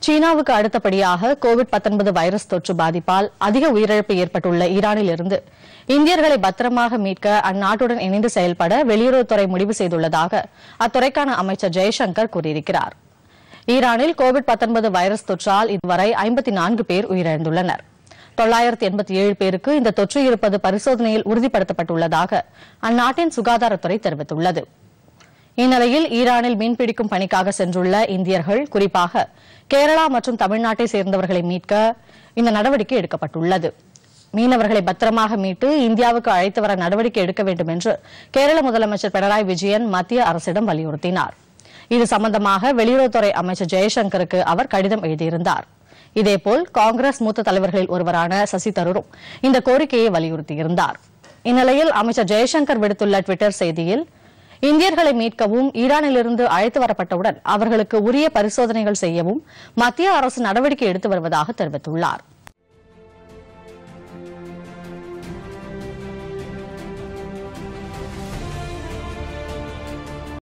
சீனாவுக்கு அடுத்தபடியாக Covid 19 virus தொற்று பாதிப்பால் அதிக உயிரிழப்பு ஏற்பட்டுள்ள ஈரானில் இருந்து இந்தியர்களை பத்திரமாக மீட்க அந்நாட்டுடன் இணைந்து செயல்பட வெளியுறவுத்துறை முடிவு செய்துள்ளதாக அத்துறைக்கான அமைச்சர் ஜெய்சங்கர் கூறியிருக்கிறார் ஈரானில் கோவிட் 19 வைரஸ் தொற்றால் இதுவரை 54 பேர் உயிரிழந்துள்ளனர் தொள்ளாயிரத்து எண்பத்தி ஏழு பேருக்கு இந்த தொற்று இருப்பது பரிசோதனையில் உறுதிப்படுத்தப்பட்டுள்ளதாக அந்நாட்டின் சுகாதாரத்துறை தெரிவித்துள்ளது இந்நிலையில் ஈரானில் மீன்பிடிக்கும் பணிக்காக சென்றுள்ள இந்தியர்கள் குறிப்பாக கேரளா மற்றும் தமிழ்நாட்டை சேர்ந்தவர்களை மீட்க இந்த நடவடிக்கை எடுக்கப்பட்டுள்ளது மீனவர்களை பத்திரமாக மீட்டு இந்தியாவுக்கு அழைத்து வர நடவடிக்கை எடுக்க வேண்டும் என்று கேரள முதலமைச்சர் பினராயி விஜயன் மத்திய அரசிடம் வலியுறுத்தினார் இது சம்பந்தமாக வெளியுறவுத்துறை அமைச்சர் ஜெயசங்கருக்கு அவர் கடிதம் எழுதியிருந்தார் இதேபோல் காங்கிரஸ் மூத்த தலைவர்களில் ஒருவரான சசி தரூரும் இந்த கோரிக்கையை வலியுறுத்தியிருந்தார் இந்நிலையில் அமைச்சர் ஜெயசங்கர் விடுத்துள்ள டுவிட்டர் செய்தியில் இந்தியர்களை மீட்கவும் ஈரானிலிருந்து அழைத்து வரப்பட்டவுடன் அவர்களுக்கு உரிய பரிசோதனைகள் செய்யவும் மத்திய அரசு நடவடிக்கை எடுத்து வருவதாக தெரிவித்துள்ளாா்